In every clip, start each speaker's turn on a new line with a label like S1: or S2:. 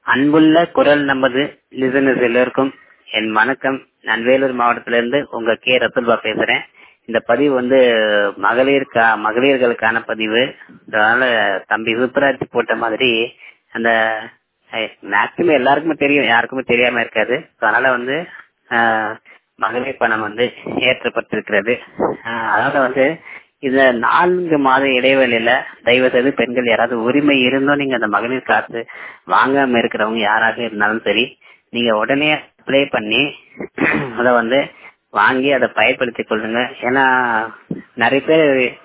S1: அன்புள்ள குரல் நமது லிசனர்ஸ் எல்லோருக்கும் என் வணக்கம் நான் வேலூர் மாவட்டத்திலிருந்து உங்க கே ரத்துல்பா பேசுறேன் இந்த பதிவு வந்து மகளிருக்கா மகளிர்களுக்கான பதிவு அதனால தம்பி சூப்பராஜ் போட்ட மாதிரி அந்த மேக்சிமம் எல்லாருக்குமே தெரியும் யாருக்குமே தெரியாம இருக்காது அதனால வந்து ஆஹ், மகளிர் பணம் வந்து ஏற்றப்பட்டிருக்கிறது ஆஹ், அதனால வந்து இந்த நான்கு மாத இடைவெளியில தயவு செய்து பெண்கள் யாராவது உரிமை இருந்தும் நீங்க அந்த மகளிர் காசு வாங்காம இருக்கிறவங்க யாராக இருந்தாலும் சரி நீங்க உடனே அப்ளை பண்ணி அதை வந்து வாங்கி அதை பயன்படுத்திக் கொள்ளுங்க ஏன்னா நிறைய பேர்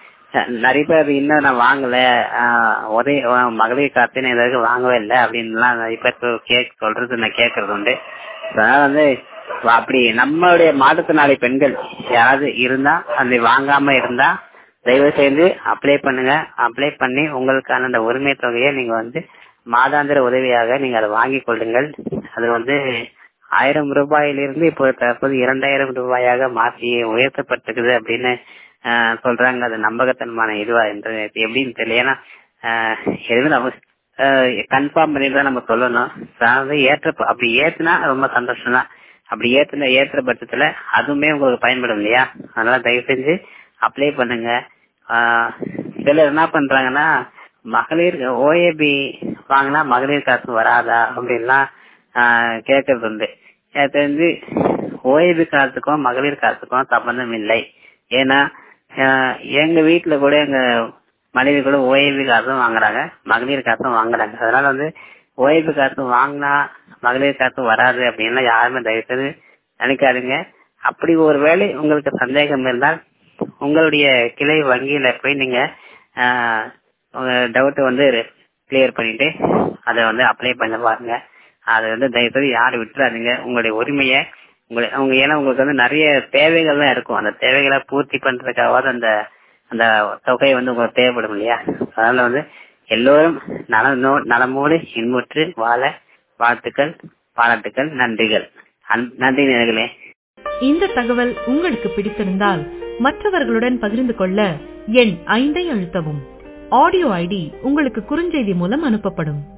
S1: நிறைய பேர் இன்னும் நான் வாங்கல ஆஹ் உதவி ஆஹ் மகளிர் காசு நான் இதுவரைக்கும் வாங்கவே இல்லை அப்படின்லாம் நிறைய பேர் கேக் சொல்றது நான் கேட்கறது உண்டு அதனால வந்து அப்படி நம்மளுடைய மாற்றுத்திறனாளி பெண்கள் யாராவது இருந்தா அதை வாங்காம இருந்தா தயவு செய்து அப்ளை பண்ணுங்க அப்ளை பண்ணி உங்களுக்கான அந்த உரிமை தொகையை நீங்க வந்து மாதாந்திர உதவியாக நீங்க அதை வாங்கிக் கொள்ளுங்கள் அது வந்து ஆயிரம் ரூபாயிலிருந்து இப்போ தற்போது இரண்டாயிரம் ரூபாயாக மாற்றி உயர்த்தப்பட்டிருக்குது அப்படின்னு ஆஹ், சொல்றாங்க அது நம்பகத்தன்மான இதுவா என்று எப்படின்னு தெரியல ஏன்னா ஆஹ், எதுவுமே நம்ம கன்ஃபார்ம் பண்ணிட்டு தான் நம்ம சொல்லணும் அதாவது ஏற்ற அப்படி ஏத்துனா ரொம்ப சந்தோஷம் தான் அப்படி ஏத்துன ஏத்துற பட்சத்துல அதுவுமே உங்களுக்கு பயன்படும் இல்லையா அதனால தயவு செஞ்சு அப்ளை பண்ணுங்க ஆஹ், சிலர் என்ன பண்றாங்கன்னா மகளிர் ஓஏபி வாங்கினா மகளிர் காசு வராதா அப்படின்லாம் ஆஹ், கேட்கறது உண்டு எனக்கு தெரிஞ்சு ஓஏபி காசுக்கும் மகளிர் காசுக்கும் சம்பந்தம் இல்லை ஏன்னா ஆஹ், எங்க வீட்டுல கூட எங்க மனைவி கூட ஓஏபி காசும் வாங்குறாங்க மகளிர் காசும் வாங்குறாங்க அதனால வந்து ஓஏபி காசு வாங்கினா மகளிர் காசு வராது அப்படின்லாம் யாருமே தயவு செய்து நினைக்காதீங்க அப்படி ஒரு வேளை உங்களுக்கு சந்தேகம் இருந்தால் உங்களுடைய கிளை வங்கியில போய் நீங்க ஆஹ், உங்க டவுட் வந்து கிளியர் பண்ணிட்டு அதை வந்து அப்ளை பண்ண பாருங்க அதை வந்து தயவுசெய்து யாரும் விட்டுறாதீங்க உங்களுடைய உரிமையை உங்களை அவங்க ஏன்னா உங்களுக்கு வந்து நிறைய தேவைகள்லாம் இருக்கும் அந்த தேவைகளை பூர்த்தி பண்றதுக்காவது அந்த அந்த தொகை வந்து உங்களுக்கு தேவைப்படும் இல்லையா அதனால வந்து எல்லோரும் நலனோ நலமோடு இன்புற்று வாழ வாழ்த்துக்கள் பாராட்டுக்கள் நன்றிகள் அன்- நன்றி நேர்களே
S2: இந்த தகவல் உங்களுக்கு பிடித்திருந்தால் மற்றவர்களுடன் பகிர்ந்து கொள்ள எண் ஐந்தை அழுத்தவும் ஆடியோ ஐடி உங்களுக்கு குறுஞ்செய்தி மூலம் அனுப்பப்படும்